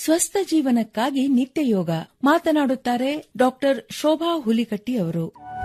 ಸ್ವಸ್ಥ ಜೀವನಕ್ಕಾಗಿ ನಿತ್ಯ ಯೋಗ ಮಾತನಾಡುತ್ತಾರೆ ಡಾಕ್ಟರ್ ಶೋಭಾ ಹುಲಿಕಟ್ಟಿ ಅವರು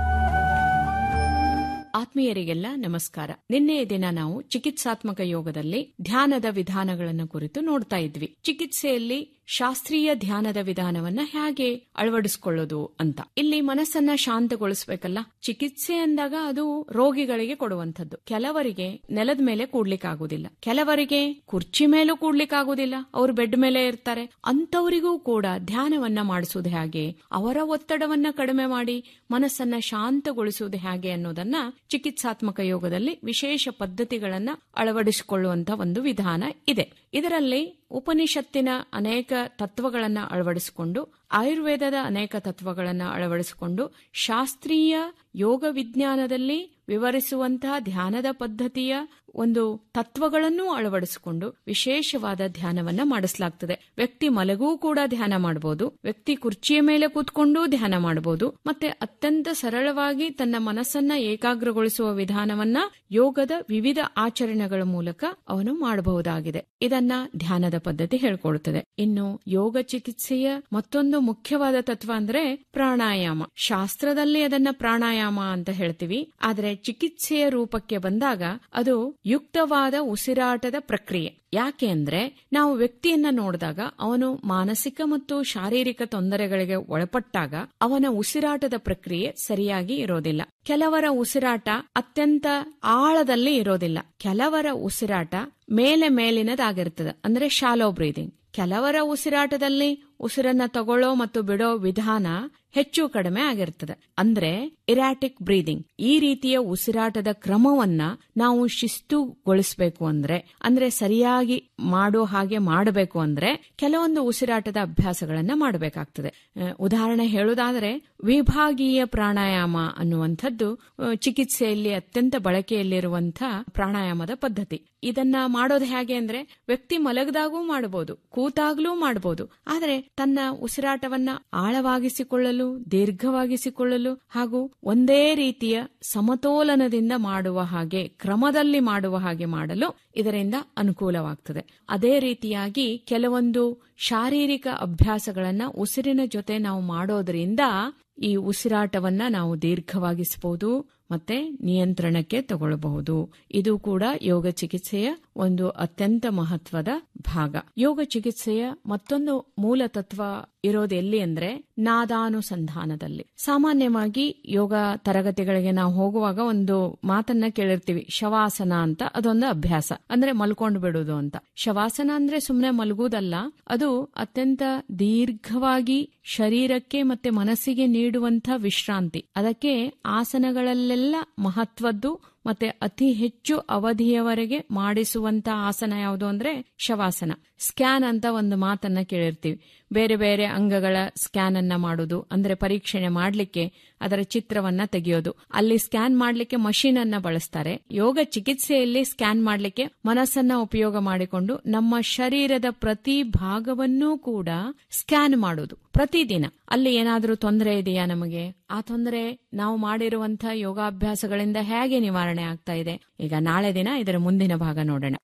ಆತ್ಮೀಯರಿಗೆಲ್ಲ ನಮಸ್ಕಾರ ನಿನ್ನೆಯ ದಿನ ನಾವು ಚಿಕಿತ್ಸಾತ್ಮಕ ಯೋಗದಲ್ಲಿ ಧ್ಯಾನದ ವಿಧಾನಗಳನ್ನು ಕುರಿತು ನೋಡ್ತಾ ಇದ್ವಿ ಚಿಕಿತ್ಸೆಯಲ್ಲಿ ಶಾಸ್ತ್ರೀಯ ಧ್ಯಾನದ ವಿಧಾನವನ್ನ ಹೇಗೆ ಅಳವಡಿಸಿಕೊಳ್ಳೋದು ಅಂತ ಇಲ್ಲಿ ಮನಸ್ಸನ್ನ ಶಾಂತಗೊಳಿಸಬೇಕಲ್ಲ ಚಿಕಿತ್ಸೆ ಅಂದಾಗ ಅದು ರೋಗಿಗಳಿಗೆ ಕೊಡುವಂಥದ್ದು ಕೆಲವರಿಗೆ ನೆಲದ ಮೇಲೆ ಕೂಡ್ಲಿಕ್ಕಾಗುದಿಲ್ಲ ಕೆಲವರಿಗೆ ಕುರ್ಚಿ ಮೇಲೂ ಕೂಡ್ಲಿಕ್ಕಾಗುದಿಲ್ಲ ಅವರು ಬೆಡ್ ಮೇಲೆ ಇರ್ತಾರೆ ಅಂತವರಿಗೂ ಕೂಡ ಧ್ಯಾನವನ್ನ ಮಾಡಿಸುವುದು ಹೇಗೆ ಅವರ ಒತ್ತಡವನ್ನ ಕಡಿಮೆ ಮಾಡಿ ಮನಸ್ಸನ್ನ ಶಾಂತಗೊಳಿಸುವುದು ಹೇಗೆ ಅನ್ನೋದನ್ನ ಚಿಕಿತ್ಸಾತ್ಮಕ ಯೋಗದಲ್ಲಿ ವಿಶೇಷ ಪದ್ಧತಿಗಳನ್ನ ಅಳವಡಿಸಿಕೊಳ್ಳುವಂತ ಒಂದು ವಿಧಾನ ಇದೆ ಇದರಲ್ಲಿ ಉಪನಿಷತ್ತಿನ ಅನೇಕ ತತ್ವಗಳನ್ನು ಅಳವಡಿಸಿಕೊಂಡು ಆಯುರ್ವೇದದ ಅನೇಕ ತತ್ವಗಳನ್ನು ಅಳವಡಿಸಿಕೊಂಡು ಶಾಸ್ತ್ರೀಯ ಯೋಗ ವಿಜ್ಞಾನದಲ್ಲಿ ವಿವರಿಸುವಂತಹ ಧ್ಯಾನದ ಪದ್ಧತಿಯ ಒಂದು ತತ್ವಗಳನ್ನು ಅಳವಡಿಸಿಕೊಂಡು ವಿಶೇಷವಾದ ಧ್ಯಾನವನ್ನ ಮಾಡಿಸಲಾಗ್ತದೆ ವ್ಯಕ್ತಿ ಮಲಗೂ ಕೂಡ ಧ್ಯಾನ ಮಾಡಬಹುದು ವ್ಯಕ್ತಿ ಕುರ್ಚಿಯ ಮೇಲೆ ಕೂತ್ಕೊಂಡು ಧ್ಯಾನ ಮಾಡಬಹುದು ಮತ್ತೆ ಅತ್ಯಂತ ಸರಳವಾಗಿ ತನ್ನ ಮನಸ್ಸನ್ನ ಏಕಾಗ್ರಗೊಳಿಸುವ ವಿಧಾನವನ್ನ ಯೋಗದ ವಿವಿಧ ಆಚರಣೆಗಳ ಮೂಲಕ ಅವನು ಮಾಡಬಹುದಾಗಿದೆ ಇದನ್ನ ಧ್ಯಾನದ ಪದ್ಧತಿ ಹೇಳ್ಕೊಳ್ತದೆ ಇನ್ನು ಯೋಗ ಚಿಕಿತ್ಸೆಯ ಮತ್ತೊಂದು ಮುಖ್ಯವಾದ ತತ್ವ ಅಂದ್ರೆ ಪ್ರಾಣಾಯಾಮ ಶಾಸ್ತ್ರದಲ್ಲಿ ಅದನ್ನ ಪ್ರಾಣಾಯಾಮ ಅಂತ ಹೇಳ್ತೀವಿ ಆದ್ರೆ ಚಿಕಿತ್ಸೆಯ ರೂಪಕ್ಕೆ ಬಂದಾಗ ಅದು ಯುಕ್ತವಾದ ಉಸಿರಾಟದ ಪ್ರಕ್ರಿಯೆ ಯಾಕೆ ಅಂದ್ರೆ ನಾವು ವ್ಯಕ್ತಿಯನ್ನ ನೋಡಿದಾಗ ಅವನು ಮಾನಸಿಕ ಮತ್ತು ಶಾರೀರಿಕ ತೊಂದರೆಗಳಿಗೆ ಒಳಪಟ್ಟಾಗ ಅವನ ಉಸಿರಾಟದ ಪ್ರಕ್ರಿಯೆ ಸರಿಯಾಗಿ ಇರೋದಿಲ್ಲ ಕೆಲವರ ಉಸಿರಾಟ ಅತ್ಯಂತ ಆಳದಲ್ಲಿ ಇರೋದಿಲ್ಲ ಕೆಲವರ ಉಸಿರಾಟ ಮೇಲೆ ಮೇಲಿನದಾಗಿರ್ತದೆ ಅಂದ್ರೆ ಶಾಲೋ ಬ್ರೀದಿಂಗ್ ಕೆಲವರ ಉಸಿರಾಟದಲ್ಲಿ ಉಸಿರನ್ನ ತಗೊಳ್ಳೋ ಮತ್ತು ಬಿಡೋ ವಿಧಾನ ಹೆಚ್ಚು ಕಡಿಮೆ ಆಗಿರ್ತದೆ ಅಂದ್ರೆ ಇರಾಟಿಕ್ ಬ್ರೀದಿಂಗ್ ಈ ರೀತಿಯ ಉಸಿರಾಟದ ಕ್ರಮವನ್ನ ನಾವು ಶಿಸ್ತುಗೊಳಿಸಬೇಕು ಅಂದ್ರೆ ಅಂದ್ರೆ ಸರಿಯಾಗಿ ಮಾಡೋ ಹಾಗೆ ಮಾಡಬೇಕು ಅಂದ್ರೆ ಕೆಲವೊಂದು ಉಸಿರಾಟದ ಅಭ್ಯಾಸಗಳನ್ನ ಮಾಡಬೇಕಾಗ್ತದೆ ಉದಾಹರಣೆ ಹೇಳುವುದಾದ್ರೆ ವಿಭಾಗೀಯ ಪ್ರಾಣಾಯಾಮ ಅನ್ನುವಂಥದ್ದು ಚಿಕಿತ್ಸೆಯಲ್ಲಿ ಅತ್ಯಂತ ಬಳಕೆಯಲ್ಲಿರುವಂತಹ ಪ್ರಾಣಾಯಾಮದ ಪದ್ಧತಿ ಇದನ್ನ ಮಾಡೋದು ಹೇಗೆ ಅಂದ್ರೆ ವ್ಯಕ್ತಿ ಮಲಗದಾಗೂ ಮಾಡಬಹುದು ಕೂತಾಗ್ಲೂ ಮಾಡಬಹುದು ಆದರೆ ತನ್ನ ಉಸಿರಾಟವನ್ನ ಆಳವಾಗಿಸಿಕೊಳ್ಳಲು ದೀರ್ಘವಾಗಿಸಿಕೊಳ್ಳಲು ಹಾಗೂ ಒಂದೇ ರೀತಿಯ ಸಮತೋಲನದಿಂದ ಮಾಡುವ ಹಾಗೆ ಕ್ರಮದಲ್ಲಿ ಮಾಡುವ ಹಾಗೆ ಮಾಡಲು ಇದರಿಂದ ಅನುಕೂಲವಾಗ್ತದೆ ಅದೇ ರೀತಿಯಾಗಿ ಕೆಲವೊಂದು ಶಾರೀರಿಕ ಅಭ್ಯಾಸಗಳನ್ನ ಉಸಿರಿನ ಜೊತೆ ನಾವು ಮಾಡೋದ್ರಿಂದ ಈ ಉಸಿರಾಟವನ್ನ ನಾವು ದೀರ್ಘವಾಗಿಸಬಹುದು ಮತ್ತೆ ನಿಯಂತ್ರಣಕ್ಕೆ ತಗೊಳ್ಳಬಹುದು ಇದು ಕೂಡ ಯೋಗ ಚಿಕಿತ್ಸೆಯ ಒಂದು ಅತ್ಯಂತ ಮಹತ್ವದ ಭಾಗ ಯೋಗ ಚಿಕಿತ್ಸೆಯ ಮತ್ತೊಂದು ಮೂಲ ತತ್ವ ಇರೋದು ಎಲ್ಲಿ ಅಂದ್ರೆ ನಾದಾನುಸಂಧಾನದಲ್ಲಿ ಸಾಮಾನ್ಯವಾಗಿ ಯೋಗ ತರಗತಿಗಳಿಗೆ ನಾವು ಹೋಗುವಾಗ ಒಂದು ಮಾತನ್ನ ಕೇಳಿರ್ತೀವಿ ಶವಾಸನ ಅಂತ ಅದೊಂದು ಅಭ್ಯಾಸ ಅಂದ್ರೆ ಮಲ್ಕೊಂಡು ಬಿಡುವುದು ಅಂತ ಶವಾಸನ ಅಂದ್ರೆ ಸುಮ್ಮನೆ ಮಲಗುವುದಲ್ಲ ಅದು ಅತ್ಯಂತ ದೀರ್ಘವಾಗಿ ಶರೀರಕ್ಕೆ ಮತ್ತೆ ಮನಸ್ಸಿಗೆ ನೀಡುವಂತ ವಿಶ್ರಾಂತಿ ಅದಕ್ಕೆ ಆಸನಗಳಲ್ಲೆಲ್ಲ ಮಹತ್ವದ್ದು ಮತ್ತೆ ಅತಿ ಹೆಚ್ಚು ಅವಧಿಯವರೆಗೆ ಮಾಡಿಸುವಂತ ಆಸನ ಯಾವುದು ಅಂದ್ರೆ ಶವಾಸನ ಸ್ಕ್ಯಾನ್ ಅಂತ ಒಂದು ಮಾತನ್ನ ಕೇಳಿರ್ತೀವಿ ಬೇರೆ ಬೇರೆ ಅಂಗಗಳ ಸ್ಕ್ಯಾನ್ ಅನ್ನ ಮಾಡುದು ಅಂದ್ರೆ ಪರೀಕ್ಷಣೆ ಮಾಡಲಿಕ್ಕೆ ಅದರ ಚಿತ್ರವನ್ನ ತೆಗೆಯೋದು ಅಲ್ಲಿ ಸ್ಕ್ಯಾನ್ ಮಾಡಲಿಕ್ಕೆ ಮಷೀನ್ ಅನ್ನ ಬಳಸ್ತಾರೆ ಯೋಗ ಚಿಕಿತ್ಸೆಯಲ್ಲಿ ಸ್ಕ್ಯಾನ್ ಮಾಡಲಿಕ್ಕೆ ಮನಸ್ಸನ್ನ ಉಪಯೋಗ ಮಾಡಿಕೊಂಡು ನಮ್ಮ ಶರೀರದ ಪ್ರತಿ ಭಾಗವನ್ನೂ ಕೂಡ ಸ್ಕ್ಯಾನ್ ಮಾಡೋದು ಪ್ರತಿದಿನ ಅಲ್ಲಿ ಏನಾದರೂ ತೊಂದರೆ ಇದೆಯಾ ನಮಗೆ ಆ ತೊಂದರೆ ನಾವು ಮಾಡಿರುವಂತಹ ಯೋಗಾಭ್ಯಾಸಗಳಿಂದ ಹೇಗೆ ನಿವಾರಣೆ ಆಗ್ತಾ ಇದೆ ಈಗ ನಾಳೆ ದಿನ ಇದರ ಮುಂದಿನ ಭಾಗ ನೋಡೋಣ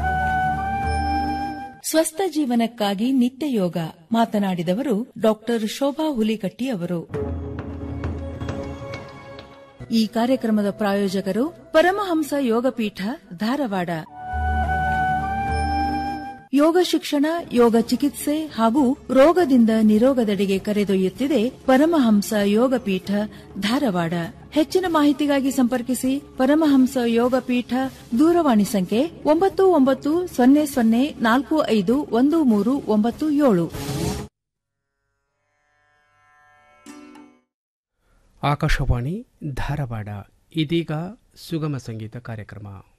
ಸ್ವಸ್ಥ ಜೀವನಕ್ಕಾಗಿ ನಿತ್ಯ ಯೋಗ ಮಾತನಾಡಿದವರು ಡಾಕ್ಟರ್ ಶೋಭಾ ಹುಲಿಕಟ್ಟಿ ಅವರು ಈ ಕಾರ್ಯಕ್ರಮದ ಪ್ರಾಯೋಜಕರು ಪರಮಹಂಸ ಯೋಗಪೀಠ ಧಾರವಾಡ ಯೋಗ ಶಿಕ್ಷಣ ಯೋಗ ಚಿಕಿತ್ಸೆ ಹಾಗೂ ರೋಗದಿಂದ ನಿರೋಗದೆಡೆಗೆ ಕರೆದೊಯ್ಯುತ್ತಿದೆ ಪರಮಹಂಸ ಯೋಗಪೀಠ ಧಾರವಾಡ ಹೆಚ್ಚಿನ ಮಾಹಿತಿಗಾಗಿ ಸಂಪರ್ಕಿಸಿ ಪರಮಹಂಸ ಯೋಗಪೀಠ ದೂರವಾಣಿ ಸಂಖ್ಯೆ ಒಂಬತ್ತು ಒಂಬತ್ತು ಸೊನ್ನೆ ಸೊನ್ನೆ ನಾಲ್ಕು ಐದು ಒಂದು ಮೂರು ಒಂಬತ್ತು ಏಳು ಆಕಾಶವಾಣಿ ಧಾರವಾಡ ಇದೀಗ ಸುಗಮ ಸಂಗೀತ ಕಾರ್ಯಕ್ರಮ